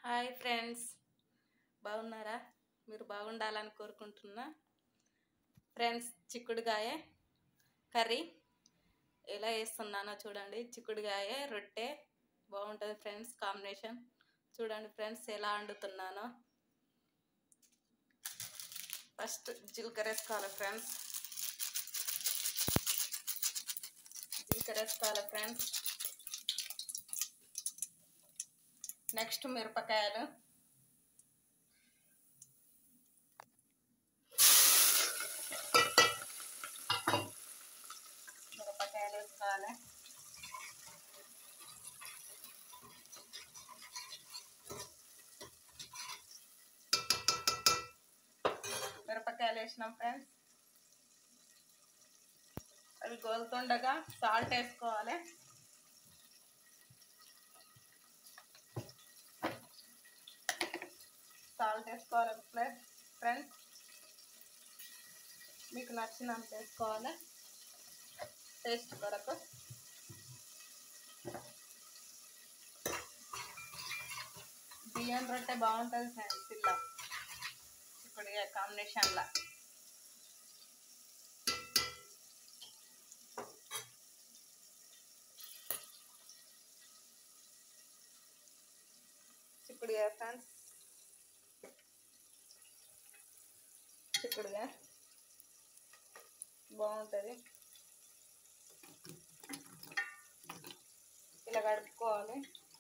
hi friends బాగున్నారా మీరు బాగుండాలని కోరుకుంటున్నా ఫ్రెండ్స్ చిక్కుడుగాయ కర్రీ ఎలా వేస్తున్నానో చూడండి చిక్కుడుగాయ రొట్టె బాగుంటుంది ఫ్రెండ్స్ కాంబినేషన్ చూడండి ఫ్రెండ్స్ ఎలా వండుతున్నానో ఫస్ట్ జీలకర్ర వేసుకోవాలి ఫ్రెండ్స్ జీలకర్ర వేసుకోవాలి ఫ్రెండ్స్ నెక్స్ట్ మిరపకాయలు మిరపకాయలు వేసుకోవాలి మిరపకాయలు వేసినాం ఫ్రెండ్స్ అవి గోలుతుండగా సాల్ట్ వేసుకోవాలి సాల్ట్ వేసుకోవాలి ప్లస్ ఫ్రెండ్స్ మీకు నచ్చినంత వేసుకోవాలి టేస్ట్ కొరకు బియ్యం రొట్టె బాగుంటుంది ఫ్రెండ్స్ ఇలా ఇప్పుడు కాంబినేషన్లో చిక్కుడుగా ఫ్రెండ్స్ చిక్కుడుగా బాగుంటుంది ఇలా కడుక్కోవాలి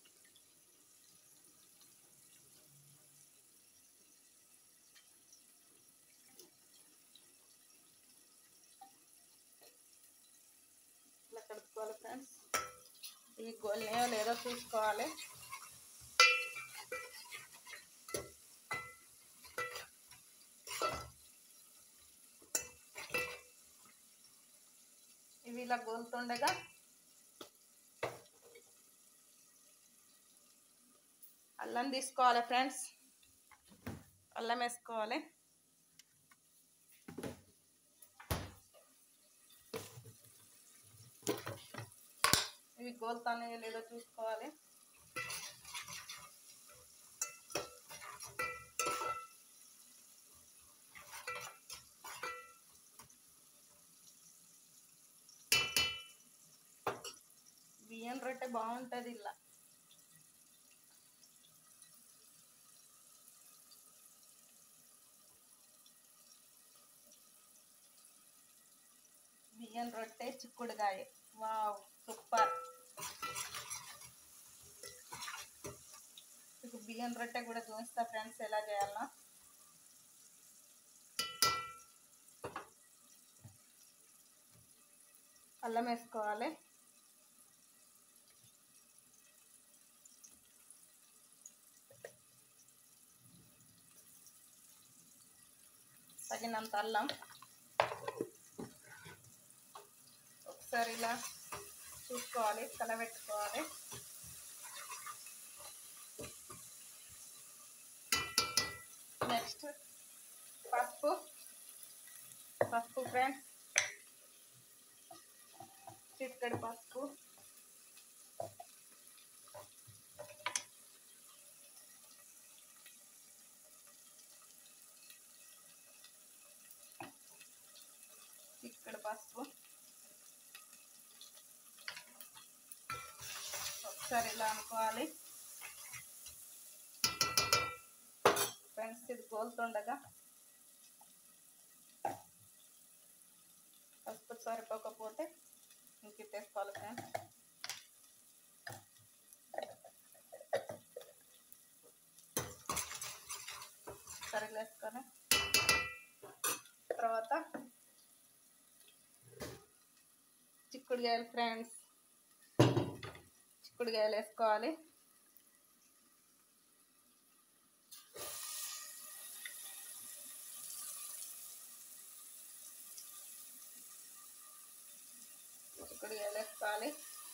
ఇలా కడుక్కోవాలి ఫ్రెండ్స్ ఇవి గోలినాయో లేదో చూసుకోవాలి ఇవి ఇలా గోలుతుండగా అల్లం తీసుకోవాలి ఫ్రెండ్స్ అల్లం వేసుకోవాలి ఇవి గోలుతానే లేదో చూసుకోవాలి బియ్యం రొట్టె బాగుంటుంది ఇలా బియ్యం రొట్టె చిక్కుడుగాయ వావ్ సూపర్ మీకు బియ్యం రొట్టె కూడా చూపిస్తా ఫ్రెండ్స్ ఎలా చేయాలో అల్లం వేసుకోవాలి తగినంత అల్లం ఒకసారి ఇలా చూసుకోవాలి కలబెట్టుకోవాలి నెక్స్ట్ పసుపు పసుపు ఫ్రెండ్స్ చిక్కడి పసుపు ఇక్కడ పసుపు ఒకసారి ఇలా అనుకోవాలి ఫ్రెండ్స్ ఇది గోలుతుండగా పసుపు సరిపోకపోతే ఇంక తెసుకోవాలి ఫ్రెండ్స్ సరిగ్గా వేసుకొని తర్వాత చిక్కుడుకాయలు ఫ్రెండ్స్ చిక్కుడుకాయలు వేసుకోవాలి చిక్కుడుకాయలు వేసుకోవాలి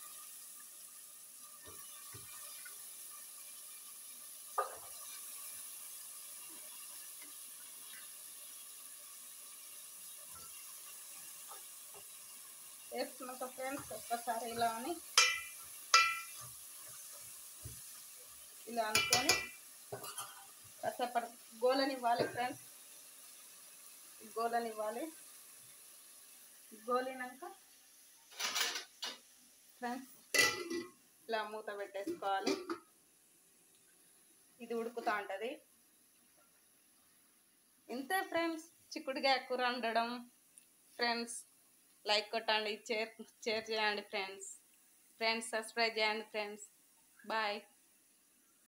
వేసుకున్నాక ఫ్రెండ్స్ ఒక్కసారి ఇలా అని ఇలా అనుకొని కాసేపటి గోలనివ్వాలి ఫ్రెండ్స్ గోలనివ్వాలి గోలినాక ఫ్రెండ్స్ ఇలా మూత పెట్టేసుకోవాలి ఇది ఉడుకుతూ ఉంటుంది ఇంతే ఫ్రెండ్స్ చిక్కుడుగాయ కూర వండడం ఫ్రెండ్స్ లైక్ కొట్టండి షేర్ షేర్ చేయండి ఫ్రెండ్స్ ఫ్రెండ్స్ సబ్స్క్రైబ్ చేయండి ఫ్రెండ్స్ బాయ్